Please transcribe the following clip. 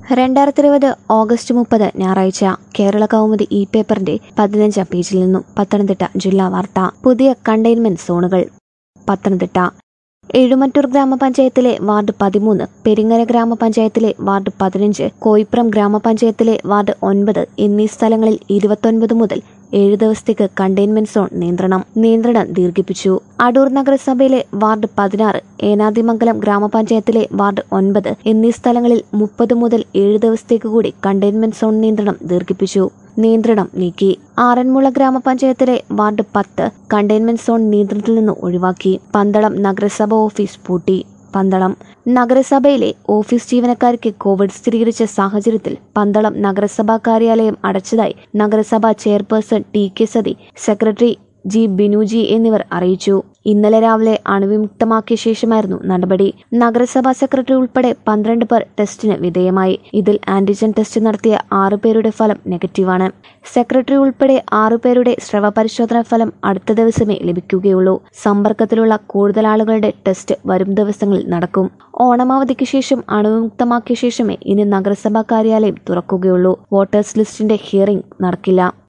രണ്ടായിരത്തി ഇരുപത് ഓഗസ്റ്റ് മുപ്പത് ഞായറാഴ്ച കേരള കൗമുദി ഇ പേപ്പറിന്റെ പതിനഞ്ചാം പേജിൽ നിന്നും പത്തനംതിട്ട ജില്ലാ വാർത്ത പുതിയ കണ്ടെയ്ൻമെന്റ് സോണുകൾ പത്തനംതിട്ട എഴുമറ്റൂർ ഗ്രാമപഞ്ചായത്തിലെ വാർഡ് പതിമൂന്ന് പെരിങ്ങര ഗ്രാമപഞ്ചായത്തിലെ വാർഡ് പതിനഞ്ച് കോയിപ്രം ഗ്രാമപഞ്ചായത്തിലെ വാർഡ് ഒൻപത് എന്നീ സ്ഥലങ്ങളിൽ ഇരുപത്തൊൻപത് മുതൽ ഏഴ് ദിവസത്തേക്ക് കണ്ടെയ്ൻമെന്റ് സോൺ നിയന്ത്രണം നിയന്ത്രണം ദീർഘിപ്പിച്ചു അടൂർ നഗരസഭയിലെ വാർഡ് പതിനാറ് ഏനാദിമംഗലം ഗ്രാമപഞ്ചായത്തിലെ വാർഡ് ഒൻപത് എന്നീ സ്ഥലങ്ങളിൽ മുപ്പത് മുതൽ ഏഴ് ദിവസത്തേക്ക് കൂടി കണ്ടെയ്ൻമെന്റ് സോൺ നിയന്ത്രണം ദീർഘിപ്പിച്ചു നിയന്ത്രണം നീക്കി ആറന്മുള ഗ്രാമപഞ്ചായത്തിലെ വാർഡ് പത്ത് കണ്ടെയ്ൻമെന്റ് സോൺ നിയന്ത്രണത്തിൽ നിന്ന് ഒഴിവാക്കി പന്തളം നഗരസഭ ഓഫീസ് പൂട്ടി പന്തളം നഗരസഭയിലെ ഓഫീസ് ജീവനക്കാർക്ക് കോവിഡ് സ്ഥിരീകരിച്ച സാഹചര്യത്തിൽ പന്തളം നഗരസഭാ കാര്യാലയം അടച്ചതായി നഗരസഭാ chairperson T K Sathi secretary G Binuji എന്നിവർ അറിയിച്ചു ഇന്നലെ രാവിലെ അണുവിമുക്തമാക്കിയ ശേഷമായിരുന്നു നടപടി നഗരസഭാ സെക്രട്ടറി ഉൾപ്പെടെ പന്ത്രണ്ട് പേർ ടെസ്റ്റിന് വിധേയമായി ഇതിൽ ആന്റിജൻ ടെസ്റ്റ് നടത്തിയ ആറു പേരുടെ ഫലം നെഗറ്റീവാണ് സെക്രട്ടറി ഉൾപ്പെടെ ആറു പേരുടെ സ്രവ പരിശോധനാ ഫലം അടുത്ത ദിവസമേ ലഭിക്കുകയുള്ളൂ സമ്പർക്കത്തിലുള്ള കൂടുതൽ ആളുകളുടെ ടെസ്റ്റ് വരും ദിവസങ്ങളിൽ നടക്കും ഓണമാവധിക്ക് ശേഷം അണുവിമുക്തമാക്കിയ ശേഷമേ ഇനി നഗരസഭാ കാര്യാലയം തുറക്കുകയുള്ളൂ വോട്ടേഴ്സ് ലിസ്റ്റിന്റെ ഹിയറിംഗ് നടക്കില്ല